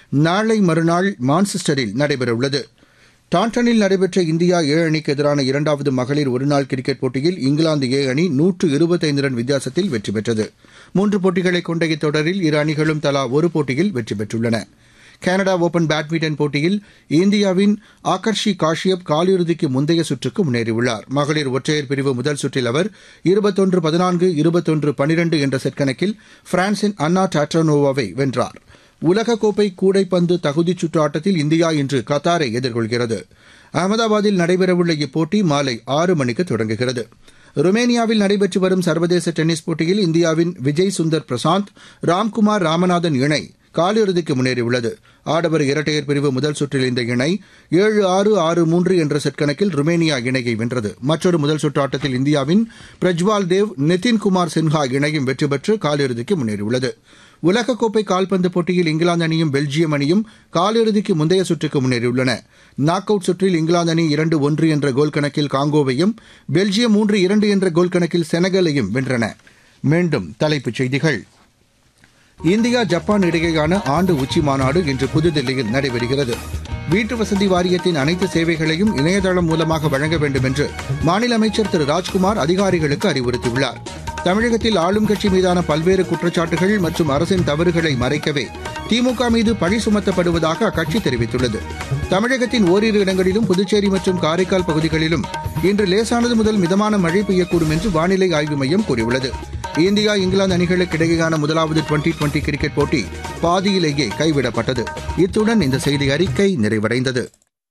நாளை மறுநாள் மான்செஸ்டரில் நடைபெறவுள்ளது டாண்டனில் நடைபெற்ற இந்தியா ஏ அணிக்கு எதிரான இரண்டாவது மகளிர் ஒருநாள் கிரிக்கெட் போட்டியில் இங்கிலாந்து ஏ அணி நூற்று இருபத்தைந்து ரன் வித்தியாசத்தில் வெற்றி பெற்றது மூன்று போட்டிகளை கொண்ட இத்தொடரில் இரு அணிகளும் தலா ஒரு போட்டியில் வெற்றி பெற்றுள்ளன கனடா ஓபன் பேட்மிண்டன் போட்டியில் இந்தியாவின் ஆகர்ஷி காஷ்யப் காலிறுதிக்கு முந்தைய சுற்றுக்கு முன்னேறியுள்ளார் மகளிர் ஒற்றையர் பிரிவு முதல் சுற்றில் அவர் இருபத்தொன்று பதினான்கு இருபத்தொன்று பனிரெண்டு என்ற செட் கணக்கில் பிரான்சின் அன்னா டாட்ரானோவாவை வென்றார் உலகக்கோப்பை கூடைப்பந்து தகுதிச் சுற்று ஆட்டத்தில் இந்தியா இன்று கத்தாரை எதிர்கொள்கிறது அகமதாபாத்தில் நடைபெறவுள்ள இப்போட்டி மாலை ஆறு மணிக்கு தொடங்குகிறது ருமேனியாவில் நடைபெற்று வரும் சர்வதேச டென்னிஸ் போட்டியில் இந்தியாவின் விஜய் சுந்தர் பிரசாந்த் ராம்குமார் ராமநாதன் இணை காலிறுதிக்கு முன்னேறியுள்ளது ஆடவர் இரட்டையர் பிரிவு முதல் சுற்றில் இந்த இணை ஏழு ஆறு ஆறு மூன்று என்ற செட் கணக்கில் ருமேனியா இணையை வென்றது மற்றொரு முதல் சுற்று ஆட்டத்தில் இந்தியாவின் பிரஜ்வால் தேவ் நிதின்குமார் சின்ஹா இணையும் வெற்றி பெற்று காலிறுதிக்கு முன்னேறியுள்ளது உலகக்கோப்பை கால்பந்து போட்டியில் இங்கிலாந்து அணியும் பெல்ஜியம் அணியும் காலிறுதிக்கு முந்தைய சுற்றுக்கு முன்னேறியுள்ளன நாக் அவுட் சுற்றில் இங்கிலாந்து அணி இரண்டு ஒன்று என்ற கோல் கணக்கில் காங்கோவையும் பெல்ஜியம் மூன்று இரண்டு என்ற கோல் கணக்கில் செனகலையும் வென்றன மீண்டும் தலைப்புச் செய்திகள் இந்தியா ஜப்பான் இடையேயான ஆண்டு உச்சி மாநாடு இன்று புதுதில்லியில் நடைபெறுகிறது வீட்டு வசதி வாரியத்தின் அனைத்து சேவைகளையும் இணையதளம் மூலமாக வழங்க வேண்டும் என்று மாநில அமைச்சர் திரு ராஜ்குமார் அதிகாரிகளுக்கு அறிவுறுத்தியுள்ளார் தமிழகத்தில் ஆளும் கட்சி மீதான பல்வேறு குற்றச்சாட்டுகள் மற்றும் அரசின் தவறுகளை மறைக்கவே திமுக மீது பழி சுமத்தப்படுவதாக அக்கட்சி தெரிவித்துள்ளது தமிழகத்தின் ஓரிரு இடங்களிலும் புதுச்சேரி மற்றும் காரைக்கால் பகுதிகளிலும் இன்று லேசானது முதல் மிதமான மழை பெய்யக்கூடும் என்று வானிலை ஆய்வு மையம் கூறியுள்ளது இந்தியா இங்கிலாந்து அணிகளுக்கு இடையேயான முதலாவது டுவெண்டி டுவெண்டி கிரிக்கெட் போட்டி பாதியிலேயே கைவிடப்பட்டது இத்துடன் இந்த செய்தி அறிக்கை நிறைவடைந்தது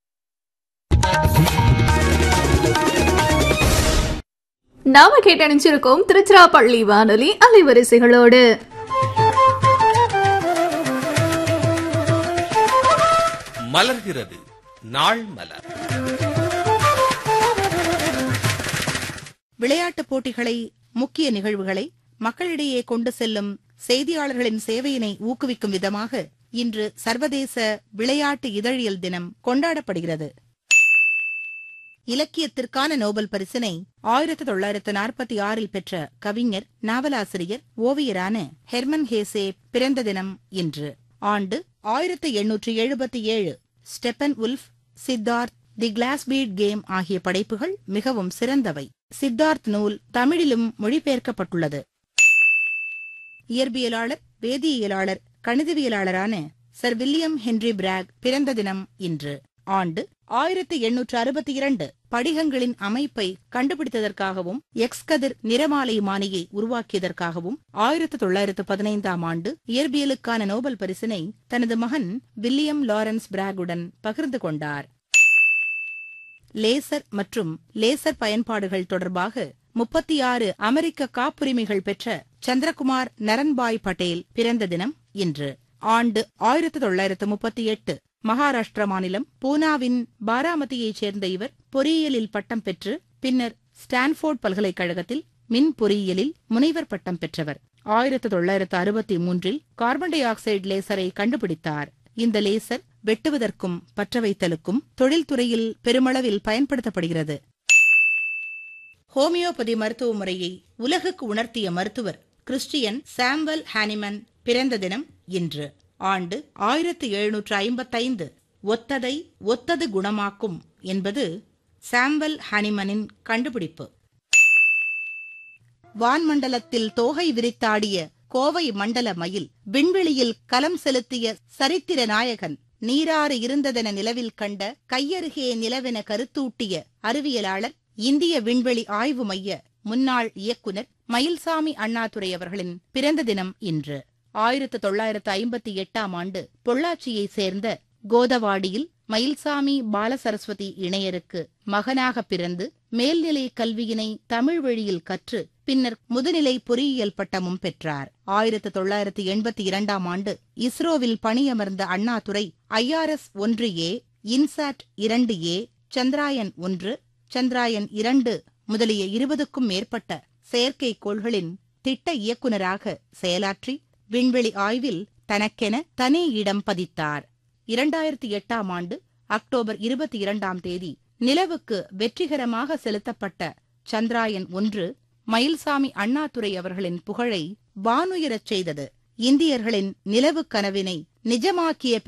நாம கேட்டணிச்சிருக்கோம் திருச்சிராப்பள்ளி வானொலி அலைவரிசைகளோடு மலர்கிறது நாள் மலர் விளையாட்டுப் போட்டிகளை முக்கிய நிகழ்வுகளை மக்களிடையே கொண்டு செல்லும் செய்தியாளர்களின் சேவையினை ஊக்குவிக்கும் விதமாக இன்று சர்வதேச விளையாட்டு இதழியல் தினம் கொண்டாடப்படுகிறது இலக்கியத்திற்கான நோபல் பரிசினை ஆயிரத்தி தொள்ளாயிரத்து நாற்பத்தி ஆறில் பெற்ற கவிஞர் நாவலாசிரியர் ஓவியரான ஹெர்மன் ஹேசே பிறந்த தினம் இன்று ஆண்டு ஆயிரத்து எண்ணூற்று எழுபத்தி ஏழு Steppenwolf Siddhartha the glass bead game ஆகிய படைப்புகள் மிகவும் சிறந்தவை சித்தார்த் நூல் தமிழிலும் மொழிபெயர்க்கப்பட்டுள்ளது இயற்பியலாளர் வேதியியலாளர் கணிதவியலாளரான சர் வில்லியம் ஹென்றி பிராக் பிறந்த தினம் இன்று ஆண்டு ஆயிரத்தி எண்ணூற்று அறுபத்தி இரண்டு படிகங்களின் அமைப்பை கண்டுபிடித்ததற்காகவும் எக்ஸ் கதிர் நிறமாலைமானியை உருவாக்கியதற்காகவும் ஆயிரத்து தொள்ளாயிரத்து பதினைந்தாம் ஆண்டு இயற்பியலுக்கான நோபல் பரிசினை தனது மகன் வில்லியம் லாரன்ஸ் பிராகுடன் பகிர்ந்து கொண்டார் லேசர் மற்றும் லேசர் பயன்பாடுகள் தொடர்பாக முப்பத்தி ஆறு அமெரிக்க காப்புரிமைகள் பெற்ற சந்திரகுமார் நரன்பாய் பட்டேல் பிறந்த தினம் இன்று ஆண்டு ஆயிரத்து தொள்ளாயிரத்து முப்பத்தி எட்டு மகாராஷ்டிரா மாநிலம் பூனாவின் பாராமதியைச் சேர்ந்த இவர் பொறியியலில் பட்டம் பெற்று பின்னர் ஸ்டான்போர்ட் பல்கலைக்கழகத்தில் மின் பொறியியலில் முனைவர் பட்டம் பெற்றவர் ஆயிரத்து தொள்ளாயிரத்து அறுபத்தி மூன்றில் கார்பன் டை ஆக்சைடு லேசரை கண்டுபிடித்தார் இந்த லேசர் வெட்டுவதற்கும் பற்ற வைத்தலுக்கும் தொழில்துறையில் பெருமளவில் பயன்படுத்தப்படுகிறது ஹோமியோபதி மருத்துவ முறையை உலகுக்கு உணர்த்திய மருத்துவர் கிறிஸ்டியன் சாம்பல் ஹானிமன் பிறந்த தினம் இன்று ஆண்டு ஆயிரத்து எழுநூற்று ஐம்பத்தைந்து ஒத்ததை ஒத்தது குணமாக்கும் என்பது சாம்பல் ஹானிமனின் கண்டுபிடிப்பு வான்மண்டலத்தில் தோகை விரித்தாடிய கோவை மண்டல மயில் விண்வெளியில் கலம் செலுத்திய சரித்திர நாயகன் நீராறு இருந்ததென நிலவில் கண்ட கையருகே நிலவென கருத்தூட்டிய அறிவியலாளர் இந்திய விண்வெளி ஆய்வு மைய முன்னாள் இயக்குனர் மயில்சாமி அண்ணாதுரை அவர்களின் பிறந்த தினம் இன்று ஆயிரத்து தொள்ளாயிரத்து ஐம்பத்தி எட்டாம் ஆண்டு பொள்ளாச்சியைச் சேர்ந்த கோதவாடியில் மயில்சாமி பாலசரஸ்வதி இணையருக்கு மகனாக பிறந்து மேல்நிலை கல்வியினை தமிழ் வழியில் கற்று பின்னர் முதுநிலை பொறியியல் பட்டமும் பெற்றார் ஆயிரத்து தொள்ளாயிரத்து எண்பத்தி இரண்டாம் ஆண்டு இஸ்ரோவில் பணியமர்ந்த அண்ணாதுரை ஐஆர்எஸ் ஒன்று ஏ இன்சாட் இரண்டு ஏ சந்திராயன் ஒன்று சந்திராயன் இரண்டு முதலிய இருபதுக்கும் மேற்பட்ட செயற்கைக்கோள்களின் திட்ட இயக்குநராக செயலாற்றி விண்வெளி ஆய்வில் தனக்கென தனி இடம் பதித்தார் இரண்டாயிரத்தி எட்டாம் ஆண்டு அக்டோபர் இருபத்தி இரண்டாம் தேதி நிலவுக்கு வெற்றிகரமாக செலுத்தப்பட்ட சந்திராயன் ஒன்று மயில்சாமி அண்ணாதுரை அவர்களின் புகழை வானுயரச் செய்தது இந்தியர்களின் நிலவு கனவினை நிஜமாக்கிய